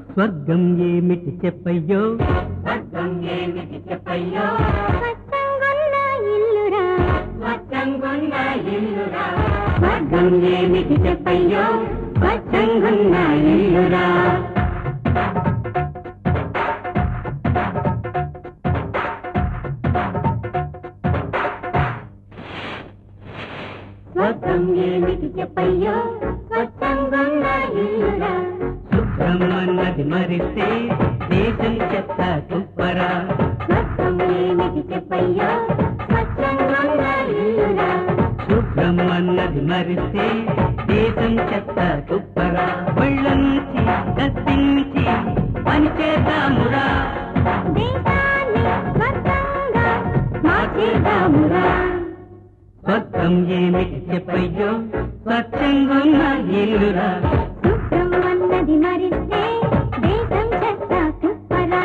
స్వర్గం ఏమిటి చెప్పయ్యో స్వర్గం ఏమిటి చెప్పయ్యో స్వచ్ఛంగున్న ఇల్లురా స్వచ్ఛంగున్న ఇల్లురా స్వర్గం ఏమిటి చెప్పయ్యో స్వచ్ఛంగున్న ఇల్లురా స్వర్గం ఏమిటి చెప్పయ్యో స్వచ్ఛంగున్న ఇల్లురా శుభ్రం అన్నది మరిస్తే దేశం చెత్త తుప్పరా స్వర్గం ఏమిటి చెప్పయ్యో స్వచ్ఛంగున్న ఇల్లురా శుభ్రం అన్నది మరిస్తే దేశం చెత్త తుప్పరా ఒళ్ళంచి కత్తించి పని చేద్దామురా దేశాన్ని స్వర్గంగా మార్చేద్దామురా స్వర్గం ఏమిటి చెప్పయ్యో స్వచ్ఛంగున్న ఇల్లురా శుభ్రం అన్నది మరిస్తే దేశం చెత్త కుప్పరా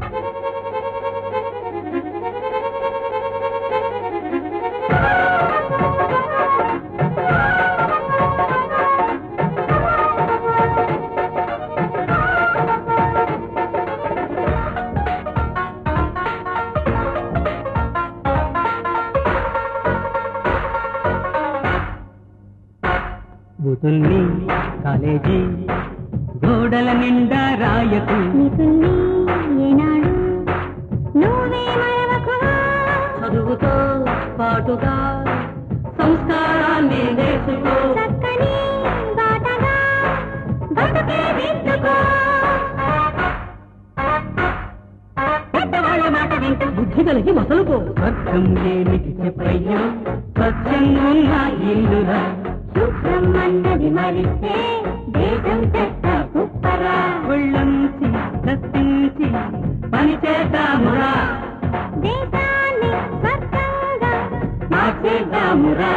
బుతుల్ని కాలేజీ గోడల నిండా రాయకు నీతుల్ని ఏనాడు నువ్వే మరవకు చదువుతో పాటుగా సంస్కారాన్ని నేర్చుకో చక్కని బాటగా బతుకే దిద్దుకో పెద్దవాళ్ళ మాట వింటూ బుద్ధి కలిగి మొదలుకో స్వర్గం ఏమిటి చెప్పయ్యో స్వచ్ఛంగున్న ఇల్లురా శుభ్రం అన్నది మరిస్తే దేశం చెత్త కుప్పరా ఒళ్ళంచి కత్తించి పని చేద్దామురా దేశాన్ని స్వర్గంగా మార్చేద్దామురా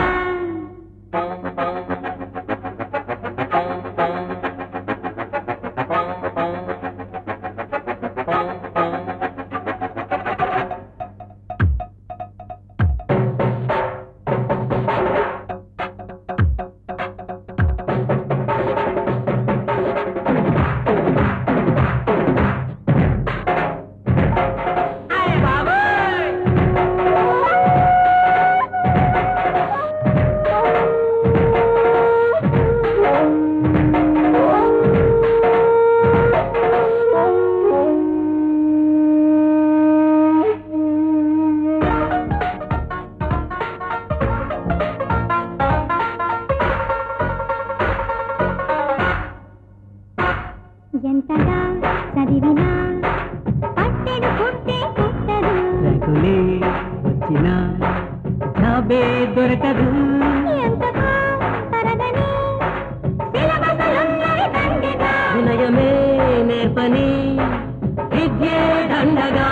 ఎంతగా చదివినా పట్టెడు పుట్టే పుట్టదు రగులే వచ్చిన జాబే దొరకదు ఎంతగా తరగని సిలబసులున్నవి దండిగా వినయమే నేర్పని విద్యే దండగా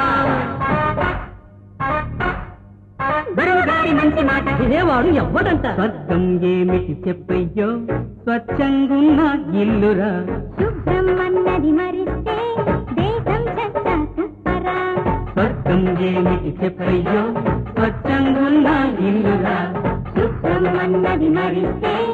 గురువు గారి మంచి మాట వినేవాడు ఎవ్వడంట స్వర్గం ఏమిటి చెప్పయ్యో స్వచ్ఛంగున్న ఇల్లురా శుభ్రం అన్నది మరిస్తే దేశం చెత్త కుప్పరా స్వర్గం ఏమిటి చెప్పయ్యో స్వచ్ఛంగున్న ఇల్లురా శుభ్రం అన్నది మరిస్తే